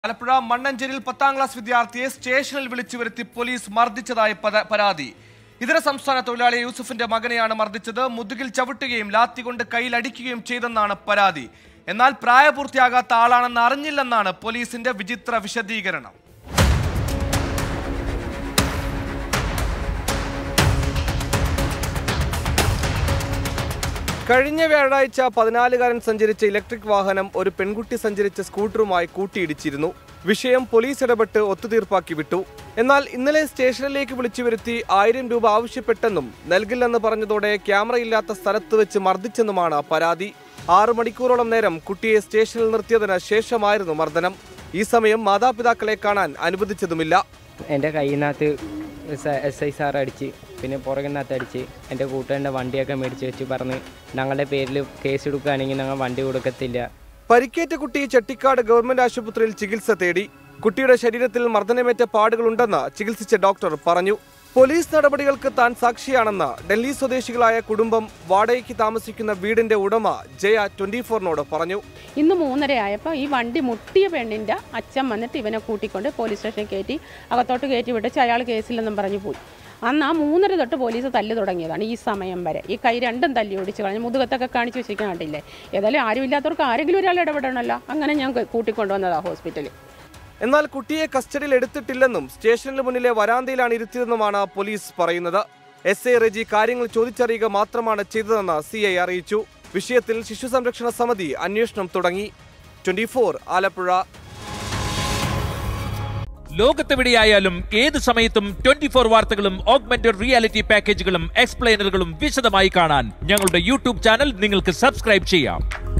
ആലപ്പുഴ മണ്ണഞ്ചേരിയിൽ പത്താം ക്ലാസ് വിദ്യാർത്ഥിയെ സ്റ്റേഷനിൽ വിളിച്ചു വരുത്തി പോലീസ് മർദ്ദിച്ചതായി പത- പരാതി ഇതര സംസ്ഥാന തൊഴിലാളി യൂസഫിന്റെ മകനെയാണ് മർദ്ദിച്ചത് മുതുകിൽ ചവിട്ടുകയും ലാത്തി കൊണ്ട് കയ്യിലടിക്കുകയും ചെയ്തെന്നാണ് പരാതി എന്നാൽ പ്രായപൂർത്തിയാകാത്ത ആളാണെന്ന് അറിഞ്ഞില്ലെന്നാണ് പോലീസിന്റെ വിചിത്ര വിശദീകരണം കഴിഞ്ഞ വ്യാഴാഴ്ച പതിനാലുകാരൻ സഞ്ചരിച്ച ഇലക്ട്രിക് വാഹനം ഒരു പെൺകുട്ടി സഞ്ചരിച്ച സ്കൂട്ടറുമായി കൂട്ടിയിടിച്ചിരുന്നു വിഷയം പോലീസ് ഇടപെട്ട് ഒത്തുതീർപ്പാക്കി വിട്ടു എന്നാൽ ഇന്നലെ സ്റ്റേഷനിലേക്ക് വിളിച്ചു വരുത്തി ആയിരം രൂപ ആവശ്യപ്പെട്ടെന്നും നൽകില്ലെന്ന് പറഞ്ഞതോടെ ക്യാമറയില്ലാത്ത സ്ഥലത്ത് വെച്ച് മർദ്ദിച്ചെന്നുമാണ് പരാതി ആറു മണിക്കൂറോളം നേരം കുട്ടിയെ സ്റ്റേഷനിൽ നിർത്തിയതിന് ശേഷമായിരുന്നു മർദ്ദനം ഈ സമയം മാതാപിതാക്കളെ കാണാൻ അനുവദിച്ചതുമില്ല എൻ്റെ കയ്യിനകത്ത് എസ് ഐ സാർ അടിച്ച് പിന്നെ പുറകിനകത്ത് അടിച്ച് എൻ്റെ കൂട്ടുകാരൻ്റെ വണ്ടിയൊക്കെ മേടിച്ച് വെച്ച് പറഞ്ഞ് ഞങ്ങളുടെ പേരിൽ കേസ് എടുക്കുകയാണെങ്കിൽ ഞങ്ങൾ വണ്ടി കൊടുക്കത്തില്ല പരിക്കേറ്റ കുട്ടി ചെട്ടിക്കാട് ഗവൺമെന്റ് ആശുപത്രിയിൽ ചികിത്സ തേടി കുട്ടിയുടെ ശരീരത്തിൽ മർദ്ദനമേറ്റ പാടുകളുണ്ടെന്ന് ചികിത്സിച്ച ഡോക്ടർ പറഞ്ഞു പോലീസ് നടപടികൾക്ക് താൻ സാക്ഷിയാണെന്ന് ഡൽഹി സ്വദേശികളായ കുടുംബം വാടകയ്ക്ക് താമസിക്കുന്ന വീടിന്റെ ഉടമ ജയ ട്വന്റി ഫോറിനോട് പറഞ്ഞു ഇന്ന് മൂന്നര ആയപ്പോൾ ഈ വണ്ടി മുട്ടിയ പെണ്ണിൻ്റെ അച്ഛൻ വന്നിട്ട് ഇവനെ കൂട്ടിക്കൊണ്ട് പോലീസ് സ്റ്റേഷനിൽ കയറ്റി അകത്തോട്ട് കയറ്റി വിട്ടിച്ച് അയാൾ കേസില്ലെന്നും പറഞ്ഞു പോയി അന്ന് ആ മൂന്നര തൊട്ട് പോലീസ് തല്ല് തുടങ്ങിയതാണ് ഈ സമയം വരെ ഈ കൈ രണ്ടും തല്ലി ഓടിച്ച് കളഞ്ഞു മുതുകത്തൊക്കെ കാണിച്ച് വെച്ചിരിക്കാൻ കണ്ടില്ലേ ഏതായാലും ആരും ഇല്ലാത്തവർക്ക് ആരെങ്കിലും ഒരാൾ ഇടപെടണമല്ലോ അങ്ങനെ ഞാൻ കൂട്ടിക്കൊണ്ടുവന്നതാണ് ഹോസ്പിറ്റലിൽ എന്നാൽ കുട്ടിയെ കസ്റ്റഡിയിൽ എടുത്തിട്ടില്ലെന്നും സ്റ്റേഷനിന് മുന്നിലെ വരാന്തയിലാണ് ഇരുത്തിയതെന്നുമാണ് പോലീസ് പറയുന്നത് എസ് ഐ റെജി കാര്യങ്ങൾ ചോദിച്ചറിയുക മാത്രമാണ് ചെയ്തതെന്ന് സി ഐ അറിയിച്ചു വിഷയത്തിൽ ശിശു സംരക്ഷണ സമിതി അന്വേഷണം തുടങ്ങി ട്വന്റി ആലപ്പുഴ ലോകത്തെവിടെയായാലും ഏത് സമയത്തും ട്വന്റി ഫോർ വാർത്തകളും ഓഗ്മെന്റഡ് റിയാലിറ്റി പാക്കേജുകളും എക്സ്പ്ലെയിനറുകളും വിശദമായി കാണാൻ ഞങ്ങളുടെ യൂട്യൂബ് ചാനൽ നിങ്ങൾക്ക് സബ്സ്ക്രൈബ് ചെയ്യാം